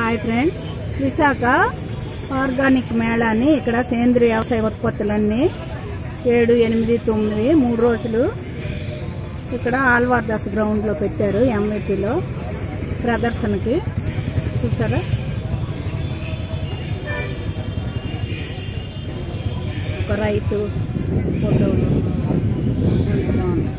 Hi friends Visakha organic మేళాని ఇక్కడ సేంద్రియ వ్యవసాయ ఉత్పత్తులన్నీ ఏడు ఎనిమిది తొమ్మిది మూడు రోజులు ఇక్కడ ఆల్వార్ దస్ గ్రౌండ్లో పెట్టారు ఎంవీపీలో ప్రదర్శనకి చూసారా ఒక రైతు ఫోటోలు ఎంత బాగుంది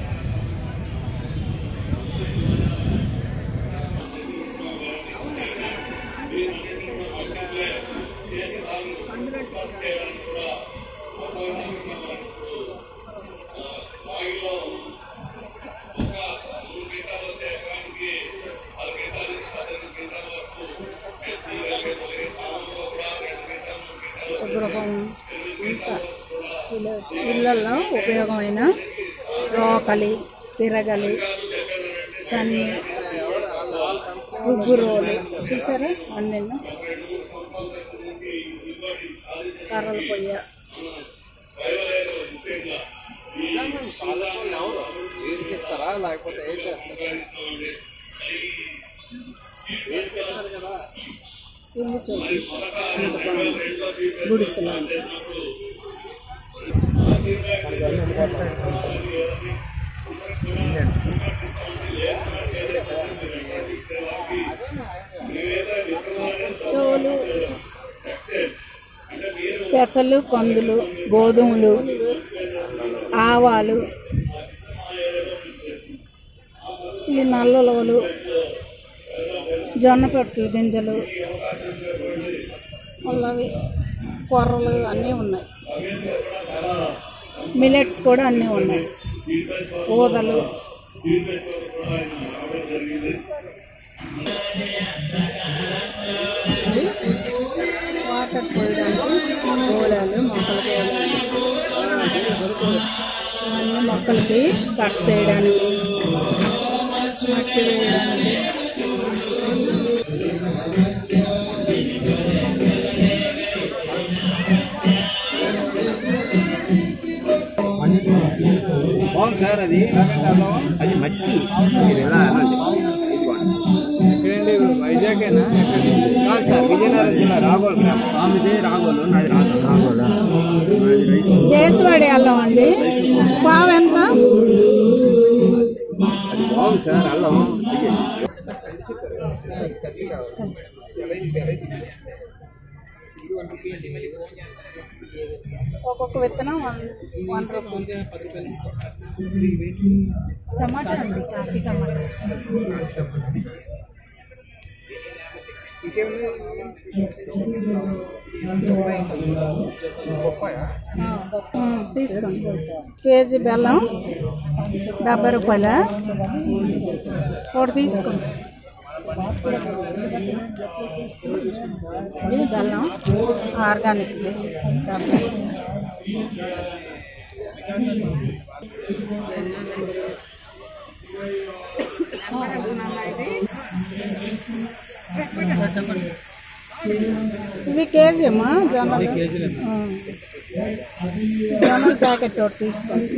గృహం ఇంకా ఇలా ఇళ్ళల్లో ఉపయోగమైన రోకలి తిరగలి సన్ని రుబ్బు రోలు చూసారా అన్నీ కర్రల పొయ్య ఇస్తారా లేకపోతే ఏం చేస్తారు ఇల్లు చూడండి ఎంత బాగుంది గుడిసెలా ఉంది. చెవులు పెసలు కందులు గోధుమలు ఆవాలు ఈ నల్లలవలు జొన్న పెట్టలు గింజలు అవి కొర్రలు అన్నీ ఉన్నాయి మిలెట్స్ కూడా అన్నీ ఉన్నాయి ఊదలు వాటర్ పోయడానికి గోళాలు మొక్కలు గోళాలు అన్ని మొక్కలకి కట్ చేయడానికి మట్టి వేయడానికి బాగుంది సార్ అది అది మట్టి మీరు ఎలా అనండి ఇదిగోండి. ఎక్కడండి వైజాగేనా కాదు సార్ విజయనగరం జిల్లా రాగోలు గ్రామం స్వామిది రాగోలు నాది రాగోలు నాది రైస్ కేసువాడి అల్లం అండి పావు ఎంత అది బాగుంది సార్ అల్లం ఒక్కొక్క విత్తనం వన్ వన్ రూపీ టమాటా అండి కాశీ టమాటా ఆ, తీసుకోండి కేజీ బెల్లం డెబ్బై రూపాయల ఒకటి తీసుకోండి ఇది బెల్లం ఆర్గానిక్ డెబ్బై ఇవి కేజీ అమ్మా జొన్నలు ఆ. జొన్నల ప్యాకెట్ ఒకటి తీసుకోండి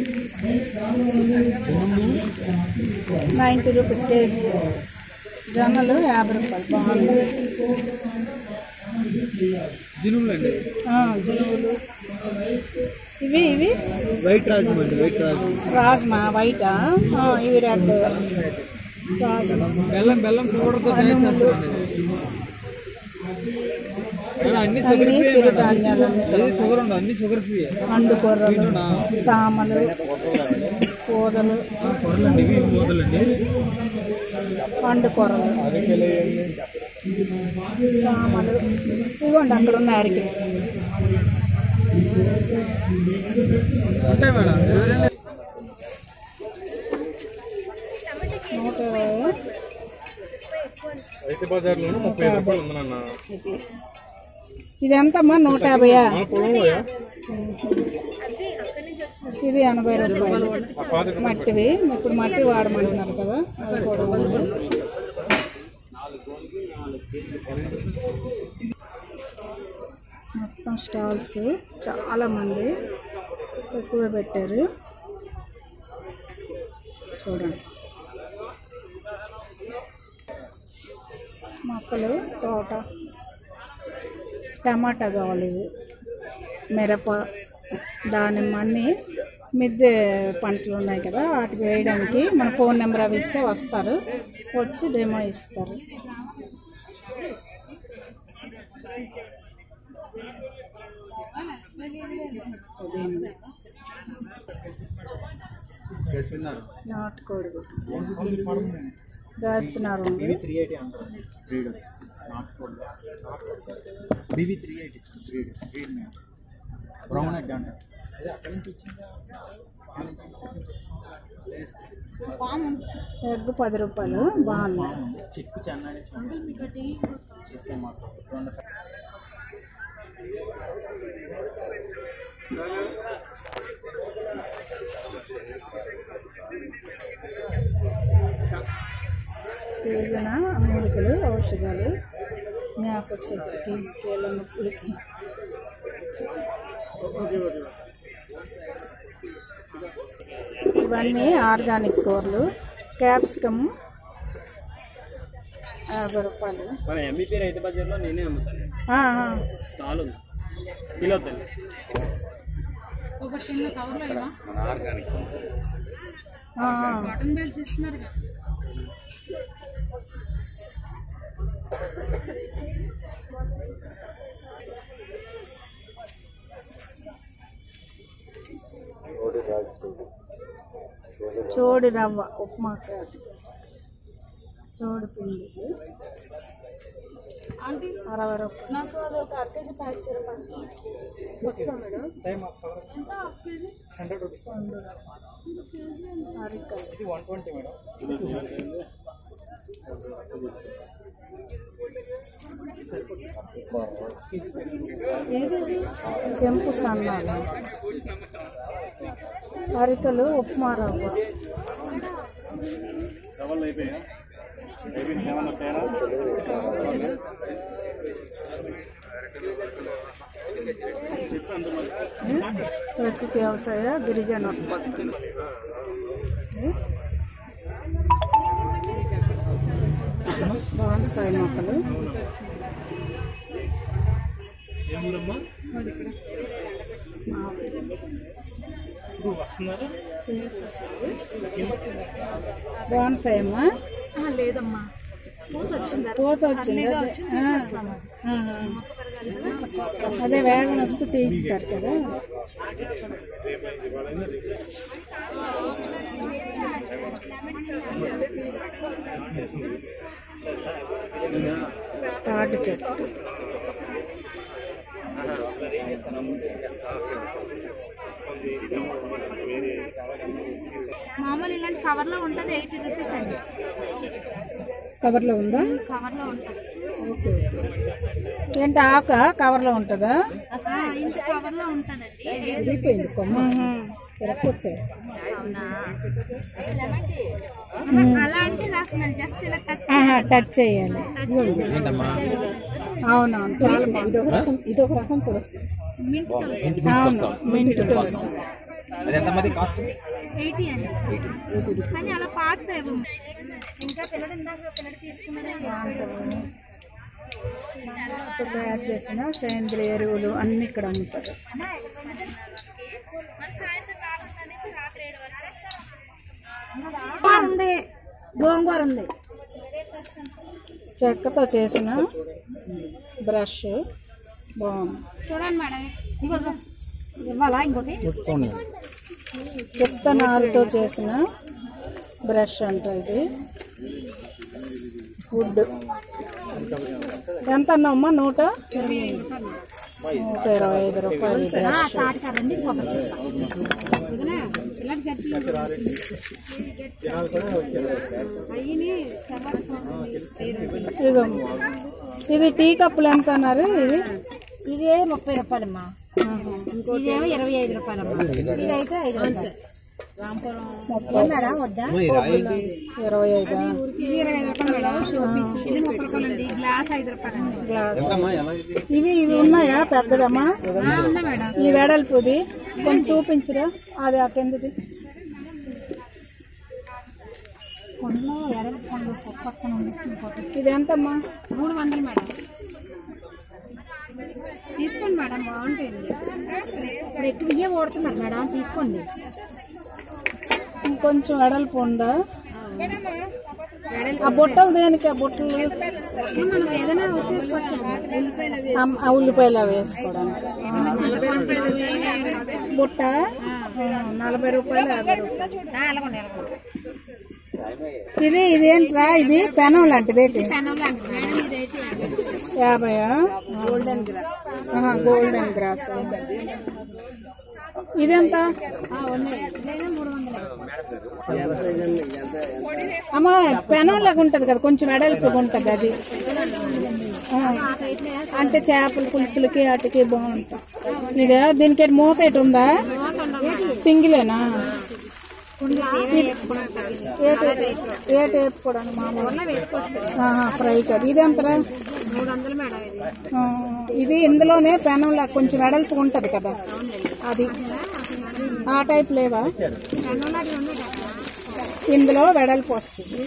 నైంటీ రూపీస్ కేజీ జొన్నలు యాభై రూపాయలు బాగుంది జినుములు అండి ఆ, జనువులు ఇవి ఇవి వైట్ రాజు అండి వైట్ రాజు రాజ్మా వైటా ఆ, ఇవి రెడ్ రాజ్మా బెల్లం బెల్లం పౌడర్తో తయారు చేస్తారండి మేడం, అన్ని షుగర్ అన్ని ఫ్రీ చిరుధాన్యాలు అన్ని అది షుగర్ ఉండదు అన్ని షుగర్ ఫ్రీ అండు కూరలు సామలు కూదలు కూరలండి ఇవి మూతలండి పండు కూరలు సామలు ఇదిగోండి అక్కడ ఉన్న అరికి ఉంటాయి మేడం ఎవరైనా నూట ఇరవై రైతు బజార్లో ముప్పై ఐదు రూపాయలు ఉందన్న ఇది ఇది ఎంతమ్మా నూట యాభైయా పొలంలో ఇది ఎనభై రూపాయలు మట్టివి ఇప్పుడు మట్టి వాడమంటున్నారు కదా అది కూడా ఉంది మొత్తం స్టాల్స్ చాలా మంది ఎక్కువ పెట్టారు చూడండి మొక్కలు తోట టమాటా కావాలి ఇది మిరప దానిమ్మ అన్నీ మిద్దె పంటలు ఉన్నాయి కదా వాటికి వేయడానికి మన ఫోన్ నెంబర్ అవి ఇస్తే వస్తారు వచ్చి డెమో ఇస్తారు పుదీనా. నాటుకోడి గుడ్డు గాడుతున్నారు త్రీ ఎయిటీ అంటారు బ్రీడ్ నాటుకోళ్ళు BV three eighty breed breed brown egg అంటారు అదే అక్కడి నుంచి వచ్చిందా ఎగ్ పది రూపాయలు బాగున్నాయి చిక్కు చెన్నై నుంచి పంపిస్తుంది. చిక్కు మాకు రెండు యోజన మూలికలు ఔషధాలు జ్ఞాపక శక్తికి కీళ్ళ నొప్పులకి ఇవన్నీ ఆర్గానిక్ కూరలు క్యాప్సికమ్ యాభై రూపాయలు మన ఎంబీపీ రైతు బజార్లో నేనే అమ్ముతాను ఆ, ఆ. స్టాల్ ఉంది కిలో తల్లి ఆ, ఆ. చోడి రవ్వ ఉప్మా కాదు చోడు పిండి అరవై రూపాయలు నాకు అది ఒక అర కేజీ ప్యాక్ చేయడం మేడం హండ్రెడ్ రూపీస్ అరికలు ఇది వన్ ట్వంటీ మేడం కెంపు సన్నాలు అరికలు ఉప్మా రవ్వ డబల్ అయిపోయా అయిపోయింది ఏమన్నా తేడా చెప్పు అందులో ప్రకృతి వ్యవసాయ గిరిజన ఉత్పత్తులు బాన్సాయి మొక్కలు ఏమూరమ్మా మామిడి. ఇప్పుడు వస్తున్నారా బాన్సాయి అమ్మా లేదమ్మా పూత వచ్చింది పూత వచ్చింది అర్లీగా అదే. వచ్చింది ఆ. తీసేస్తాం అది. ఆహా. అదే వేగం వస్తే తీస్తారు కదా తాటి చెట్టు మామూలు ఇలాంటి కవర్ లో ఉంటది ఎయిటీ రూపీస్ అండి కవర్లో ఉందా కవర్ లో ఉంటది ఓకే ఏంటి ఆక కవర్లో ఉంటుందా ఆ, ఇంత కవర్ లో ఉంటదండి విరిగిపోయింది కొమ్మ ఎరక్కొట్టారు అవునా అలా అంటే రా స్మెల్ జస్ట్ ఇలా టచ్ ఆహా, టచ్ చేయాలి టచ్ చేసి అవునవును చాలా బాగుంది ఇదొక రకం తులసి మింట్ అవును మింట్ తులసి అది ఎంత మంది కాస్ట్ ఎయిటీ అండి కానీ అలా పాకుతాయి అవి. ఇంకా పిల్లడు ఇందాక పిల్లడు తీసుకున్నాడు తయారు చేసిన సేంద్రియ ఎరువులు అన్ని ఇక్కడ అమ్ముతారు ఉంది గోంగూర ఉంది చెక్కతో చేసిన బ్రష్ బాగుంది చూడండి మేడం ఇదిగో ఇవ్వాలా ఇంకోటి విత్తనాలతో చేసిన బ్రష్ అంట ఇది వుడ్ ఎంత అమ్మా నూట ఇరవై ఐదు రూపాయలు నూట ఇరవై ఐదు రూపాయలు ఈ బ్రష్ తాటి కదండి కొబ్బరి చెట్టు ఇదిగోనా పిల్లడి గట్టి అయ్యి ఇదిగో ఇది టీ కప్పులు ఎంత అన్నారు ఇది ఇది ముప్పై రూపాయలమ్మా ఇదేమో ఇరవై ఐదు రూపాయలమ్మా ఇదైతే ఐదు రూపాయలు రాంపురం మేడం వద్దా ఇరవై ఐదు ఇది ఇరవై ఐదు రూపాయలు మేడం షో పీస్ ఇది ముప్పై రూపాయలు అండి గ్లాస్ ఐదు రూపాయలు అండి గ్లాస్ ఇవి ఇవి ఉన్నాయా పెద్దదమ్మా ఉందా మేడం ఈ వెడల్పుది కొంచెం చూపించరా అది ఆ కిందది కొండలో ఎడల కొండ పక్కన ఉంది ఇంకోటి ఇది ఎంతమ్మా మూడు వందలు మేడం తీసుకోండి మేడం బాగుంటుంది ఇప్పుడు ఎక్కువ ఇయ్యే ఓడుతున్నారు మేడం తీసుకోండి ఇంకొంచెం వెడల్పు ఉందా ఆ బుట్టలు దేనికి ఆ బుట్టలు మనం ఏదైనా వచ్చేసుకోవచ్చు ఉల్లిపాయలు ఆ- ఆ ఉల్లిపాయలు అవి వేసుకోవడానికి బుట్ట ఆ, నలభై రూపాయలు యాభై రూపాయలు అలాగండి అలాగండి ఇది ఇదేంట్రా ఇది పెనం లాంటిది ఏంటి పెనం లాంటిది మేడం ఇదైతే యాభయా గోల్డెన్ గ్రాస్ ఆహా, గోల్డెన్ గ్రాస్ ఇదెంత ఉన్నాయి ఇదైనా మూడు వందలు అమ్మా పెనం లాగా ఉంటది కదా కొంచెం వెడల్పుగా ఉంటది అది ఆ, అంటే చేపల పులుసులకి వాటికి బాగుంటుంది ఇదే దీనికి మూత ఎటు ఉందా సింగిలేనా ఏ టైప్ ఏ టైప్ కూడా మామూలు వేసుకోవచ్చు ఫ్రై కదా ఇది ఎంతరా మూడు వందలు మేడం ఇది ఆ, ఇది ఇందులోనే పెనంలా కొంచెం వెడల్పు ఉంటది కదా అది ఆ టైప్ లేవా పెనంలాంటి ఉన్నాయి కదా ఇందులో వెడల్పు వస్తుంది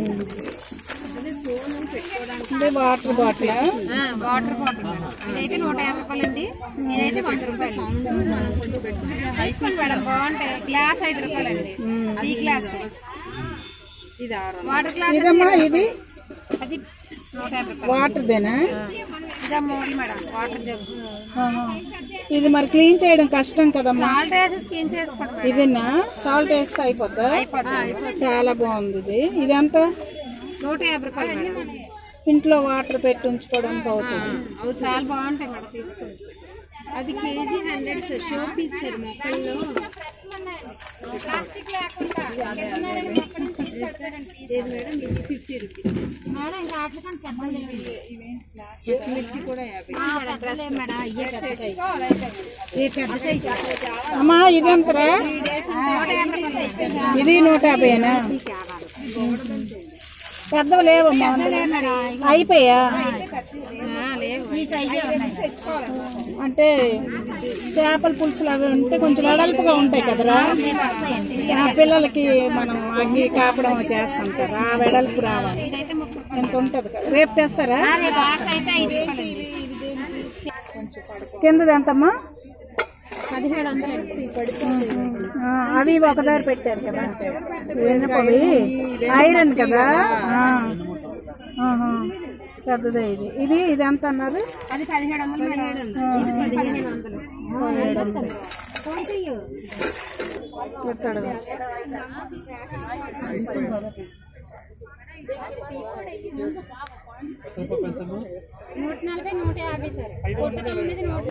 ఇది వాటర్ బాటిల్ వాటర్ బాటిల్ ఇదైతే నూట యాభై రూపాయలు అండి ఇదైతే వంద రూపాయలు సౌండ్ మనం కొంచెం పెట్టుకుంటే తీసుకోండి మేడం బాగుంటాయి గ్లాస్ ఐదు రూపాయలు అండి ఈ గ్లాస్ ఇది వాటర్ గ్లాస్ ఇదమ్మా ఇది అది నూట యాభై రూపాయలు వాటర్దేనా ఇదా మోడల్ మేడం వాటర్ జగ్గు ఆహా. ఇది మరి క్లీన్ చేయడం కష్టం కదమ్మా సాల్ట్ వేసి స్కిన్ చేసుకోండి మేడం ఇదినా సాల్ట్ వేస్తే అయిపోద్దా అయిపోతుంది చాలా బాగుంది ఇది ఇది ఎంత నూట యాభై రూపాయలు మేడం ఇంట్లో వాటర్ పెట్టి ఉంచుకోవడానికి అవుతుంది అవి చాలా బాగుంటాయి మేడం తీసుకోండి అది KG hundred sir show piece sir మొక్కల్లో లేదు మేడం ఇది ఫిఫ్టీ రూపీస్ మిర్చి కూడా యాభై మేడం ఇయ్యే పెద్ద సైజ్ ఏ పెద్ద సైజ్ అమ్మా ఇది ఎంతరా నూట యాభై రూపాయలు ఇది నూట యాభైనా పెద్దవి లేవమ్మా అందులో. అయిపోయా లేవు ఈ సైజే అంటే చేపల పులుసులు అవి ఉంటే కొంచెం వెడల్పుగా ఉంటాయి కదరా ఆ పిల్లలకి మనం అగ్గి కాపడం చేస్తాం కదా ఆ వెడల్పు రావాలి ఇదైతే ముప్పై రూపాయలు ఎంత ఉంటది కదా రేపు తెస్తారా గ్లాస్ అయితే ఐదు రూపాయలు కిందది ఎంతమ్మా పదిహేడు వందలు ఆ, అవి ఒకదారి పెట్టారు కదా వెన్నపవి ఐరన్ కదా ఆ. ఆహా. పెద్దదే ఇది ఇది ఇది ఎంత అన్నారు అది పదిహేడు వందలు మేడం ఇది పదిహేను వందలు పదిహేడు వందలు. ఎత్తడు. నూట నలభై నూట యాభై సార్ కొట్టడం అనేది నూట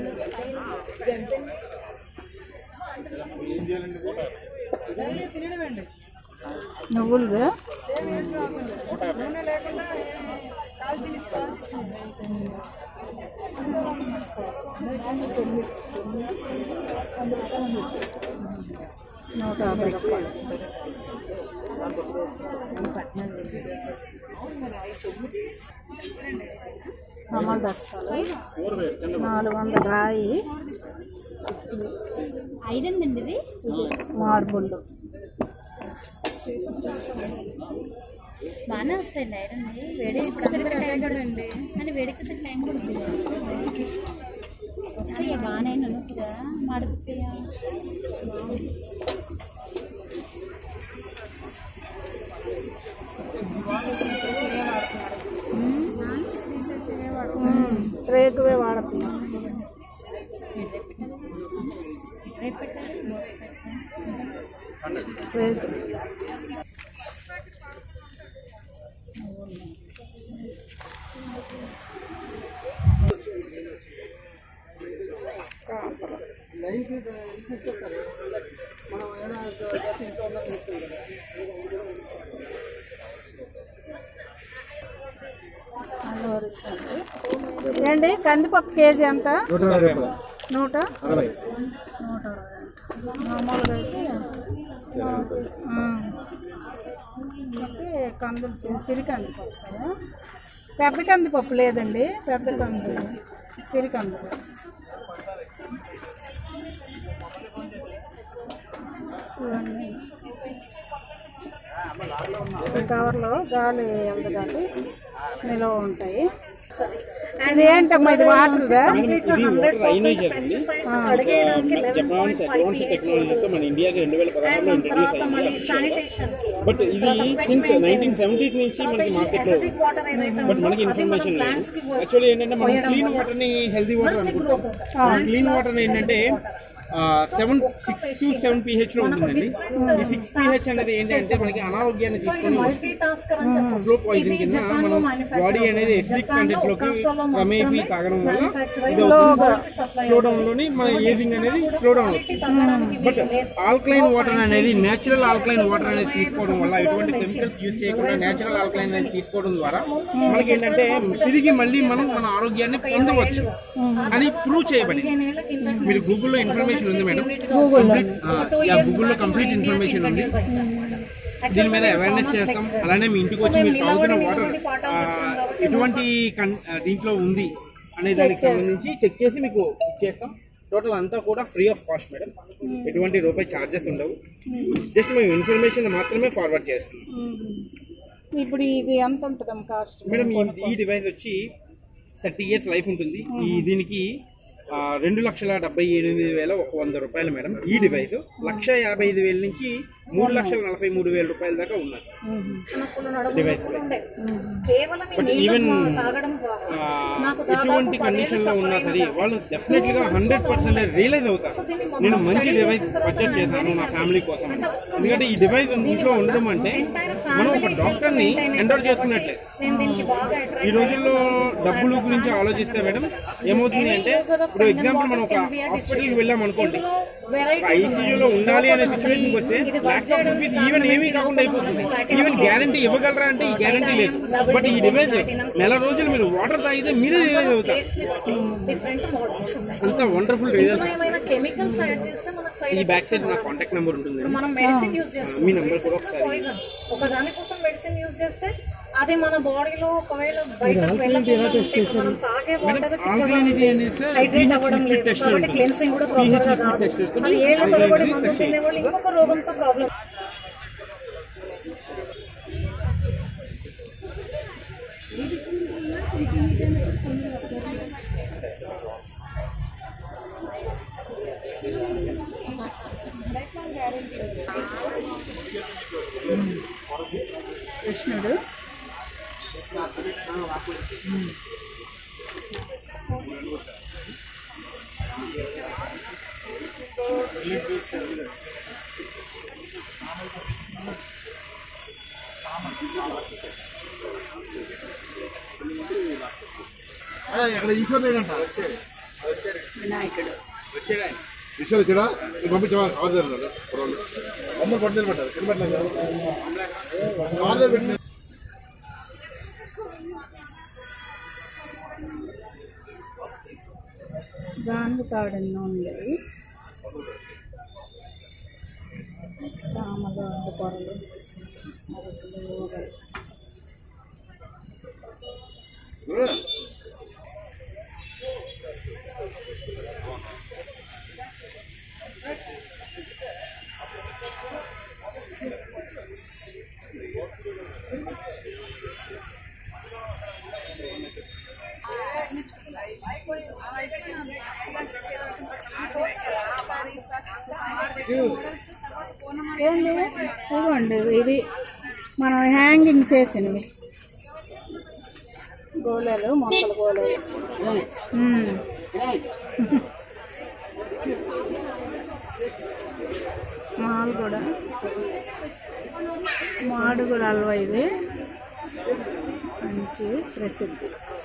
నువ్వులు నూట యాభై రూపాయలు అమలు దస్తాలు నాలుగు వందల రాయి ఐదండి ఇది మార్బుల్ బాగానే వస్తాయండి ఐరన్ వేడి ఇప్పుడు అసలు టైం కూడా అండి అంటే వేడికి టైం కూడా ఉంది వస్తాయా బాగానే నన్నుగా మాడిపోయా రేకువే వాడుతున్నాం రేపు పెట్టాలి రేకు ఏండి కందిపప్పు కేజీ ఎంత నూట యాభై రూపాయలు నూట అరవై నూట అరవై మామూలుగా అయితే ఆ. అంటే కందులు చి- సిరి కందిపప్పు కదా పెద్ద కందిపప్పు లేదండి పెద్ద కంది సిరి కంది ఇవన్నీ ఈ కవర్లో గాలి వెళ్ళదు కాబట్టి నిలవ ఉంటాయి ఇది ఏంటమ్మా ఇది వాటర్దా ఇది వాటర్ అయనైజర్ అండి మన జపాన్ అడ్వాన్స్ టెక్నాలజీతో మన ఇండియాకి రెండు వేల పదహారులో ఇంట్రడ్యూస్ అయింది బట్ ఇది సిన్స్ నైన్టీన్ సెవెంటీస్ నుంచి మనకి మార్కెట్లో బట్ మనకి ఇన్ఫర్మేషన్ లేదు యాక్చువల్లీ ఏంటంటే మనం క్లీన్ వాటర్ ని హెల్దీ వాటర్ అనుకుంటాం క్లీన్ వాటర్ ఏంటంటే seven six to seven pH లో ఉంటుందండి ఈ సిక్స్ పిహెచ్ అనేది ఏంటంటే మనకి అనారోగ్యాన్ని తీసుకొని స్లో పాయిజన్ కింద మనం బాడీ అనేది ఎసిడిక్ కంటెంట్ లోకి క్రమేపీ తాగడం వల్ల ఇది స్లో డౌన్ లోని మన ఏజింగ్ అనేది స్లో డౌన్ అవుతుంది బట్ ఆల్కలైన్ వాటర్ అనేది నేచురల్ ఆల్కలైన్ వాటర్ అనేది తీసుకోవడం వల్ల ఎటువంటి కెమికల్స్ యూజ్ చేయకుండా నేచురల్ ఆల్కలైన్ అనేది తీసుకోవడం ద్వారా మనకి ఏంటంటే తిరిగి మళ్ళీ మనం మన ఆరోగ్యాన్ని పొందవచ్చు అని ప్రూవ్ చేయబడి మీరు గూగుల్లో ఇన్ఫర్మేషన్ ఉంది మేడం గూగుల్లో కంప్లీట్ ఇన్ఫర్మేషన్ ఉంది దీని మీద అవేర్నెస్ చేస్తాం అలానే మీ ఇంటికి వచ్చి మీరు తాగుతున్న వాటర్ ఎటువంటి కన్- ఆ, దీంట్లో ఉంది అనే దానికి సంబంధించి చెక్ చేసి మీకు ఇచ్చేస్తాం టోటల్ అంతా కూడా ఫ్రీ ఆఫ్ కాస్ట్ మేడం ఎటువంటి రూపాయి ఛార్జెస్ ఉండవు జస్ట్ మేము ఇన్ఫర్మేషన్ మాత్రమే ఫార్వర్డ్ చేస్తున్నాం ఇప్పుడు ఇది ఎంత ఉంటుందమ్మా కాస్ట్ మేడం ఈ- ఈ డివైస్ వచ్చి థర్టీ ఇయర్స్ లైఫ్ ఉంటుంది ఈ దీనికి ఆ, రెండు లక్షల డెబ్బై ఎనిమిది వేల ఒక వంద రూపాయలు మేడం ఈ డివైస్ లక్ష యాభై ఐదు వేల నుంచి మూడు లక్షల నలభై మూడు వేల రూపాయల దాకా ఉన్నాయి డివైస్ బట్ ఈవెన్ ఎటువంటి కండిషన్ లో ఉన్నా సరే వాళ్ళు డెఫినెట్ గా హండ్రెడ్ పర్సెంట్ రియలైజ్ అవుతారు నేను మంచి డివైస్ పర్చేస్ చేశాను నా ఫ్యామిలీ కోసం అని. ఎందుకంటే ఈ డివైస్ ఇంట్లో ఉండడం అంటే మనం ఒక డాక్టర్ ని ఎండోర్ చేసుకున్నట్లే ఈ రోజుల్లో డబ్బులు గురించి ఆలోచిస్తే మేడం ఏమవుతుంది అంటే ఇప్పుడు ఎగ్జాంపుల్ మనం ఒక హాస్పిటల్కి వెళ్ళాం అనుకోండి ఒక ఐసీయూలో ఉండాలి అనే సిచ్యువేషన్కి వస్తే లాక్స్ ఆఫ్ రూపీస్ ఈవెన్ ఏమీ కాకుండా అయిపోతుంది ఈవెన్ గ్యారంటీ ఇవ్వగలరా అంటే ఈ గ్యారంటీ లేదు బట్ ఈ డివైస్ నెల రోజులు మీరు వాటర్ తాగితే మీరే రియలైజ్ అవుతారు డిఫరెంట్ మోడల్స్ ఉన్నాయి అంత వండర్ఫుల్ రిజల్ట్ ఏమైనా కెమికల్స్ యాడ్ చేస్తే మనకు సైడ్ ఈ బ్యాక్ సైడ్ నా కాంటాక్ట్ నెంబర్ ఉంటుంది మనం మెడిసిన్ యూజ్ చేస్తాం మీ నెంబర్ కూడా ఒకసారి పాయిజన్ ఒక దానికోసం మెడిసిన్ యూజ్ చేస్తే అది మన బాడీలో ఒకవేళ బయటకు వెళ్ళకుండా ఉంటే మనం తాగే వాటర్ ఆల్కలినిటీ అనేది హైడ్రేట్ అవ్వడం లేదు టెస్ట్ కాబట్టి క్లెన్సింగ్ కూడా ప్రాపర్ గా రాదు అది ఏళ్ళ తరబడి మందులు తినే వాళ్ళు ఇంకొక రోగంతో ప్రాబ్లం కృష్ణుడు అక్కడ ఈశ్వర్ లేడంట వినాయకుడు ఈశ్వర్ వచ్చాడా నీకు పంపించవా కాదు అమ్మ పట్టలేదు పట్టారు కనపట్లేదు కాదు పెట్టిన గానుగు తాడన్న ఉంది సామలు అండు పొరలు అరకులు ఊరలు ఏంటి ఇవ్వండి ఇది మనం హ్యాంగింగ్ చేసినవి గోళాలు మొక్కల గోళాలు ఉమ్. మాలు కూడా మాడుగుల హల్వా ఇది మంచి ప్రసిద్ధి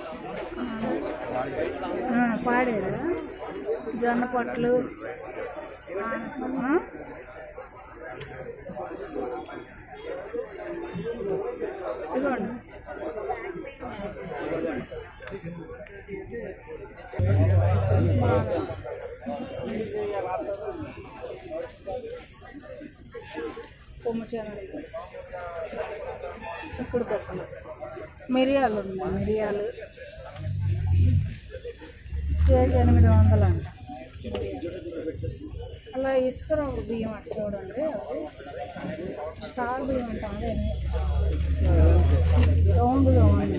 ఆ, పాడేదా జొన్న పొట్లు ఆ? ఇదిగోండి కొమ్మ చెనగలు చిక్కుడు పప్పులు మిరియాలు ఉన్నాయి మిరియాలు కేజీ ఎనిమిది వందలు అంట అలా ఇసుక బియ్యం అటు చూడండి అవి స్టార్ బియ్యం అంటాం అదే రౌండ్గా ఉంది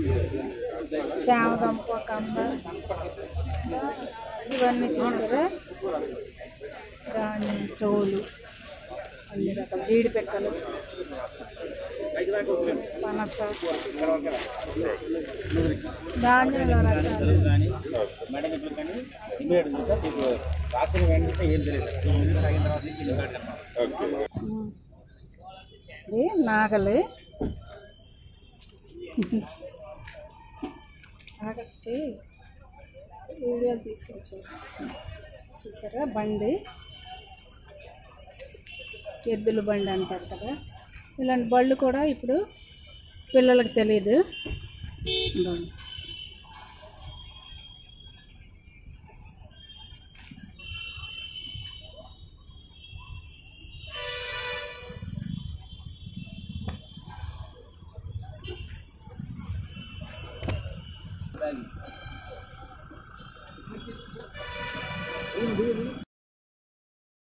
చామదంప కంద ఇవన్నీ చూసారా దాని చోలు అన్ని రకాల జీడి పెక్కలు పనస ధాన్యంలో రకాలు కానీ మేడం ఇప్పుడు కానీ ఇమీడియట్ చూస్తే మీకు రాసిన వెంటనే ఏం తెలియదు టూ మినిట్స్ అయిన తర్వాత ఇది ఇమీడియట్ ఇది నాగలి ఆగట్టి వీడియోలు తీసుకొచ్చారు చూసారా బండి ఎద్దుల బండి అంటారు కదా ఇలాంటి బళ్ళు కూడా ఇప్పుడు పిల్లలకు తెలియదు ఇదిగోండి.